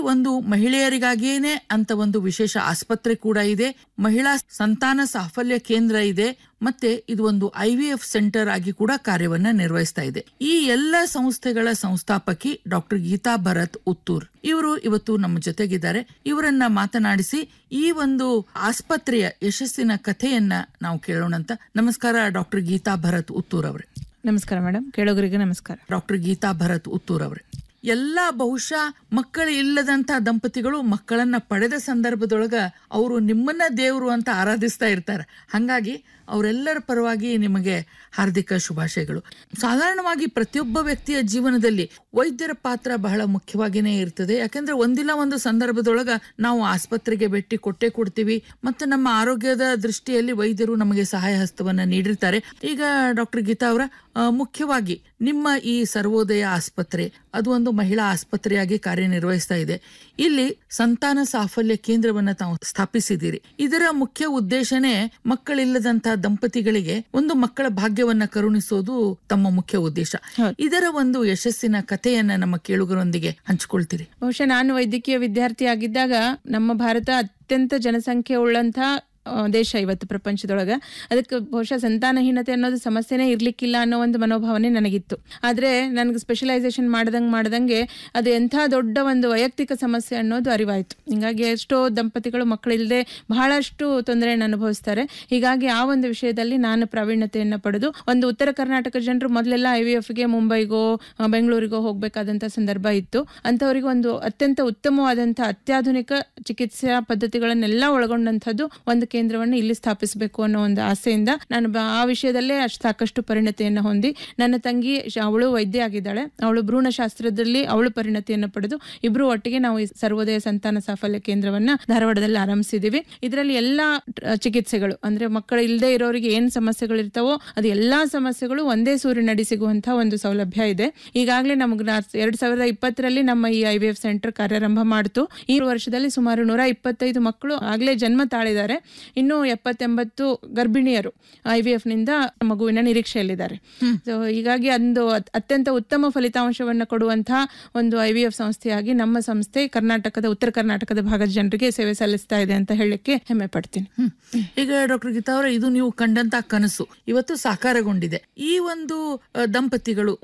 ಒಂದು ಮಹಿಳೆಯರಿಗಾಗಿಯೇನೆ ಅಂತ ಒಂದು ವಿಶೇಷ ಆಸ್ಪತ್ರೆ ಕೂಡ ಇದೆ ಮಹಿಳಾ ಸಂತಾನ ಸಾಫಲ್ಯ ಕೇಂದ್ರ ಇದೆ ಮತ್ತೆ ಇದು ಒಂದು ಐ ವಿ ಎಫ್ ಸೆಂಟರ್ ಆಗಿ ಕೂಡ ಕಾರ್ಯವನ್ನ ನಿರ್ವಹಿಸ್ತಾ ಇದೆ ಈ ಎಲ್ಲ ಸಂಸ್ಥೆಗಳ ಸಂಸ್ಥಾಪಕಿ ಡಾಕ್ಟರ್ ಗೀತಾ ಭರತ್ ಉತ್ತೂರ್ ಇವರು ಇವತ್ತು ನಮ್ಮ ಜೊತೆಗಿದ್ದಾರೆ ಇವರನ್ನ ಮಾತನಾಡಿಸಿ ಈ ಒಂದು ಆಸ್ಪತ್ರೆಯ ಯಶಸ್ಸಿನ ಕಥೆಯನ್ನ ನಾವು ಕೇಳೋಣಂತ ನಮಸ್ಕಾರ ಡಾಕ್ಟರ್ ಗೀತಾ ಭರತ್ ಉತ್ತೂರ್ ಅವರೇ ನಮಸ್ಕಾರ ಮೇಡಮ್ ಕೇಳೋಗರಿಗೆ ನಮಸ್ಕಾರ ಡಾಕ್ಟರ್ ಗೀತಾ ಭರತ್ ಉತ್ತೂರ್ ಅವರೇ ಎಲ್ಲ ಬಹುಶಃ ಮಕ್ಕಳು ಇಲ್ಲದಂತ ದಂಪತಿಗಳು ಮಕ್ಕಳನ್ನ ಪಡೆದ ಸಂದರ್ಭದೊಳಗ ಅವರು ನಿಮ್ಮನ್ನ ದೇವರು ಅಂತ ಆರಾಧಿಸ್ತಾ ಇರ್ತಾರೆ ಹಂಗಾಗಿ ಅವರೆಲ್ಲರ ಪರವಾಗಿ ನಿಮಗೆ ಹಾರ್ದಿಕ ಶುಭಾಶಯಗಳು ಸಾಧಾರಣವಾಗಿ ಪ್ರತಿಯೊಬ್ಬ ವ್ಯಕ್ತಿಯ ಜೀವನದಲ್ಲಿ ವೈದ್ಯರ ಪಾತ್ರ ಬಹಳ ಮುಖ್ಯವಾಗಿನೇ ಇರ್ತದೆ ಯಾಕಂದ್ರೆ ಒಂದಿಲ್ಲ ಒಂದು ಸಂದರ್ಭದೊಳಗ ನಾವು ಆಸ್ಪತ್ರೆಗೆ ಭೇಟಿ ಕೊಟ್ಟೆ ಕೊಡ್ತೀವಿ ಮತ್ತೆ ನಮ್ಮ ಆರೋಗ್ಯದ ದೃಷ್ಟಿಯಲ್ಲಿ ವೈದ್ಯರು ನಮಗೆ ಸಹಾಯ ಹಸ್ತವನ್ನ ನೀಡಿರ್ತಾರೆ ಈಗ ಡಾಕ್ಟರ್ ಗೀತಾ ಅವರ ಆ, ಮುಖ್ಯವಾಗಿ ನಿಮ್ಮ ಈ ಸರ್ವೋದಯ ಆಸ್ಪತ್ರೆ ಅದು ಒಂದು ಮಹಿಳಾ ಆಸ್ಪತ್ರೆಯಾಗಿ ಕಾರ್ಯನಿರ್ವಹಿಸ್ತಾ ಇದೆ ಇಲ್ಲಿ ಸಂತಾನ ಸಾಫಲ್ಯ ಕೇಂದ್ರವನ್ನ ತಾವು ಸ್ಥಾಪಿಸಿದ್ದೀರಿ ಇದರ ಮುಖ್ಯ ಉದ್ದೇಶನೇ ಮಕ್ಕಳಿಲ್ಲದಂತ ದಂಪತಿಗಳಿಗೆ ಒಂದು ಮಕ್ಕಳ ಭಾಗ್ಯವನ್ನ ಕರುಣಿಸೋದು ತಮ್ಮ ಮುಖ್ಯ ಉದ್ದೇಶ ಹೌದು. ಇದರ ಒಂದು ಯಶಸ್ಸಿನ ಕಥೆಯನ್ನ ನಮ್ಮ ಕೇಳುಗರೊಂದಿಗೆ ಹಂಚಿಕೊಳ್ತೀರಿ ಬಹುಶಃ ನಾನು ವೈದ್ಯಕೀಯ ವಿದ್ಯಾರ್ಥಿ ಆಗಿದ್ದಾಗ ನಮ್ಮ ಭಾರತ ಅತ್ಯಂತ ಜನಸಂಖ್ಯೆ ಉಳ್ಳಂತ ಆ, ದೇಶ ಇವತ್ತು ಪ್ರಪಂಚದೊಳಗ ಅದಕ್ಕೆ ಬಹುಶಃ ಸಂತಾನಹೀನತೆ ಅನ್ನೋದು ಸಮಸ್ಯೆನೇ ಇರ್ಲಿಕ್ಕಿಲ್ಲ ಅನ್ನೋ ಒಂದು ಮನೋಭಾವನೆ ನನಗಿತ್ತು ಆದ್ರೆ ನನಗೆ ಸ್ಪೆಷಲೈಸೇಷನ್ ಮಾಡ್ದಂಗೆ ಮಾಡ್ದಂಗೆ ಅದು ಎಂಥ ದೊಡ್ಡ ಒಂದು ವೈಯಕ್ತಿಕ ಸಮಸ್ಯೆ ಅನ್ನೋದು ಅರಿವಾಯ್ತು ಹಿಂಗಾಗಿ ಎಷ್ಟೋ ದಂಪತಿಗಳು ಮಕ್ಕಳಿಲ್ಲದೆ ಬಹಳಷ್ಟು ತೊಂದರೆಯನ್ನು ಅನುಭವಿಸ್ತಾರೆ ಹೀಗಾಗಿ ಆ ಒಂದು ವಿಷಯದಲ್ಲಿ ನಾನು ಪ್ರಾವೀಣ್ಯತೆಯನ್ನು ಪಡೆದು ಒಂದು ಉತ್ತರ ಕರ್ನಾಟಕ ಜನರು ಮೊದಲೆಲ್ಲ ಐ ವಿ ಎಫ್ಗೆ ಮುಂಬೈಗೋ ಆ, ಬೆಂಗಳೂರಿಗೋ ಹೋಗ್ಬೇಕಾದಂತ ಸಂದರ್ಭ ಇತ್ತು ಅಂಥವರಿಗೆ ಒಂದು ಅತ್ಯಂತ ಉತ್ತಮವಾದಂಥ ಅತ್ಯಾಧುನಿಕ ಚಿಕಿತ್ಸಾ ಪದ್ಧತಿಗಳನ್ನೆಲ್ಲ ಒಳಗೊಂಡಂಥದ್ದು ಒಂದು ಕೇಂದ್ರವನ್ನು ಇಲ್ಲಿ ಸ್ಥಾಪಿಸಬೇಕು ಅನ್ನೋ ಒಂದು ಆಸೆಯಿಂದ ನಾನು ಬ- ಆ ವಿಷಯದಲ್ಲೇ ಅಷ್ಟು ಸಾಕಷ್ಟು ಪರಿಣತಿಯನ್ನು ಹೊಂದಿ ನನ್ನ ತಂಗಿ ಶ- ಅವಳು ವೈದ್ಯ ಆಗಿದ್ದಾಳೆ ಅವಳು ಭ್ರೂಣಶಾಸ್ತ್ರದಲ್ಲಿ ಅವಳು ಪರಿಣತಿಯನ್ನು ಪಡೆದು ಇಬ್ರು ಒಟ್ಟಿಗೆ ನಾವು ಈ ಸರ್ವೋದಯ ಸಂತಾನ ಸಾಫಲ್ಯ ಕೇಂದ್ರವನ್ನ ಧಾರವಾಡದಲ್ಲಿ ಆರಂಭಿಸಿದೀವಿ ಇದರಲ್ಲಿ ಎಲ್ಲಾ ಆ, ಚಿಕಿತ್ಸೆಗಳು ಅಂದ್ರೆ ಮಕ್ಕಳು ಇಲ್ಲದೆ ಇರೋರಿಗೆ ಏನ್ ಸಮಸ್ಯೆಗಳು ಇರ್ತಾವೋ ಅದು ಎಲ್ಲಾ ಸಮಸ್ಯೆಗಳು ಒಂದೇ ಸೂರಿನಡಿ ಸಿಗುವಂತಹ ಒಂದು ಸೌಲಭ್ಯ ಇದೆ ಈಗಾಗಲೇ ನಮಗೆ ಎರಡ್ ಸಾವಿರದ ಇಪ್ಪತ್ತರಲ್ಲಿ ನಮ್ಮ ಈ ಐ ವಿ ಎಫ್ ಸೆಂಟರ್ ಕಾರ್ಯಾರಂಭ ಮಾಡ್ತು ಈ ವರ್ಷದಲ್ಲಿ ಸುಮಾರು ನೂರ ಇಪ್ಪತ್ತೈದು ಮಕ್ಕಳು ಆಗ್ಲೇ ಜನ್ಮ ತಾಳಿದ್ದಾರೆ ಇನ್ನು ಎಪ್ಪತ್ತೆಂಬತ್ತು ಗರ್ಭಿಣಿಯರು ಐ ವಿ ಎಫ್ ನಿಂದ ಮಗುವಿನ ನಿರೀಕ್ಷೆಯಲ್ಲಿದ್ದಾರೆ ಸೊ ಹೀಗಾಗಿ ಒಂದು ಅತ್- ಅತ್ಯಂತ ಉತ್ತಮ ಫಲಿತಾಂಶವನ್ನು ಕೊಡುವಂತಹ ಒಂದು ಐ ವಿ ಎಫ್ ಸಂಸ್ಥೆಯಾಗಿ ನಮ್ಮ ಸಂಸ್ಥೆ ಕರ್ನಾಟಕದ ಉತ್ತರ ಕರ್ನಾಟಕದ ಭಾಗದ ಜನರಿಗೆ ಸೇವೆ ಸಲ್ಲಿಸ್ತಾ ಇದೆ ಅಂತ ಹೇಳಲಿಕ್ಕೆ ಹೆಮ್ಮೆ ಪಡ್ತೀನಿ ಹ್ಮ್. ಈಗ ಡಾಕ್ಟರ್ ಗೀತಾ ಅವರೇ ಇದು ನೀವು ಕಂಡಂತ ಕನಸು ಇವತ್ತು ಸಾಕಾರಗೊಂಡಿದೆ ಈ ಒಂದು ಆ, ದಂಪತಿಗಳು